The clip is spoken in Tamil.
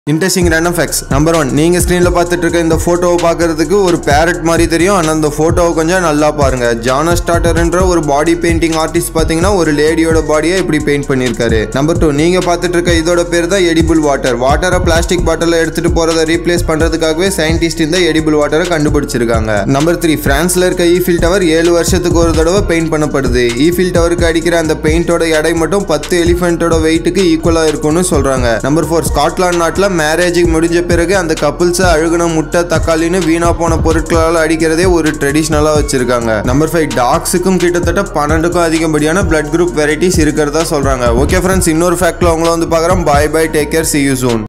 interesting random facts number one நீங்க ஸ்க்ரீன்ல பார்த்துட்டு இருக்க இந்த போட்டோவை பார்க்கறதுக்கு ஒரு பேரட் மாதிரி தெரியும் ஆனால் அந்த போட்டோவை கொஞ்சம் நல்லா பாருங்க ஜான ஸ்டார்டர்ன்ற ஒரு பாடி பெயிண்டிங் ஆர்டிஸ்ட் பார்த்தீங்கன்னா ஒரு லேடியோட பாடியை இப்படி பெயிண்ட் பண்ணியிருக்காரு நம்பர் டூ நீங்க பார்த்துட்டு இருக்க இதோட பேர் தான் எடிபிள் வாட்டர் வாட்டரை பிளாஸ்டிக் பாட்டில் எடுத்துட்டு போறதை ரீப்ளேஸ் பண்றதுக்காகவே சயின்டிஸ்ட் இந்த எடிபிள் வாட்டரை கண்டுபிடிச்சிருக்காங்க நம்பர் த்ரீ பிரான்ஸ்ல இருக்க ஈஃபில் டவர் ஏழு வருஷத்துக்கு ஒரு தடவை பெயிண்ட் பண்ணப்படுது ஈஃபில் டவருக்கு அடிக்கிற அந்த பெயிண்டோட எடை மட்டும் பத்து எலிஃபென்ட்டோட வெயிட்டுக்கு ஈக்குவலா இருக்கும்னு சொல்றாங்க நம்பர் ஃபோர் ஸ்காட்லாந்து நாட்டில் மேரேஜுக்கு முடிஞ்ச பிறகு அந்த கப்புள்ஸை அழுகுன முட்டை தக்காளின்னு வீணா போன பொருட்களால் அடிக்கிறதே ஒரு ட்ரெடிஷ்னலாக வச்சிருக்காங்க நம்பர் ஃபைவ் டாக்ஸுக்கும் கிட்டத்தட்ட பன்னெண்டுக்கும் அதிகப்படியான பிளட் குரூப் வெரைட்டிஸ் இருக்கிறதா சொல்றாங்க ஓகே ஃப்ரெண்ட்ஸ் இன்னொரு ஃபேக்ட்ல உங்களை வந்து பார்க்குறோம் bye bye take care see you soon